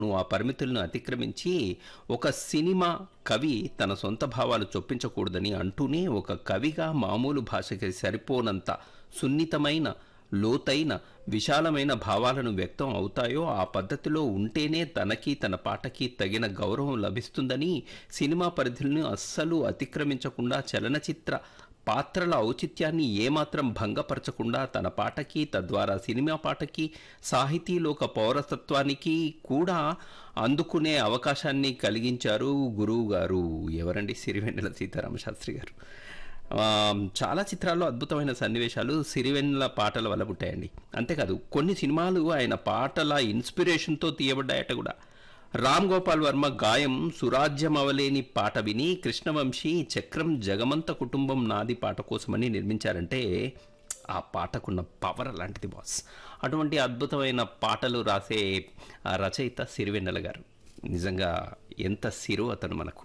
నువ్వు ఆ పరిమితులను అతిక్రమించి ఒక సినిమా కవి తన సొంత భావాలు చొప్పించకూడదని అంటూనే ఒక కవిగా మామూలు భాషకి సరిపోనంత సున్నితమైన లోతైన విశాలమైన భావాలను వ్యక్తం అవుతాయో ఆ పద్ధతిలో ఉంటేనే తనకి తన పాటకి తగిన గౌరవం లభిస్తుందని సినిమా పరిధులను అస్సలు అతిక్రమించకుండా చలనచిత్ర పాత్రల ఔచిత్యాన్ని ఏమాత్రం భంగపరచకుండా తన పాటకి తద్వారా సినిమా పాటకి సాహితీలోక పౌరసత్వానికి కూడా అందుకునే అవకాశాన్ని కలిగించారు గురువు గారు ఎవరండి సిరివెన్నెల సీతారామ శాస్త్రి గారు ఆ, చాలా చిత్రాల్లో అద్భుతమైన సన్నివేశాలు సిరివెన్నెల పాటల వల్ల పుట్టాయండి అంతేకాదు కొన్ని సినిమాలు ఆయన పాటల ఇన్స్పిరేషన్తో తీయబడ్డాయట కూడా రామ్ గోపాల్ వర్మ గాయం సురాజ్యమవలేని పాట విని కృష్ణవంశీ చక్రం జగమంత కుటుంబం నాది పాట కోసమని నిర్మించారంటే ఆ పాటకున్న పవర్ అలాంటిది బాస్ అటువంటి అద్భుతమైన పాటలు రాసే ఆ రచయిత సిరివెన్నెల గారు నిజంగా ఎంత సిరు అతను మనకు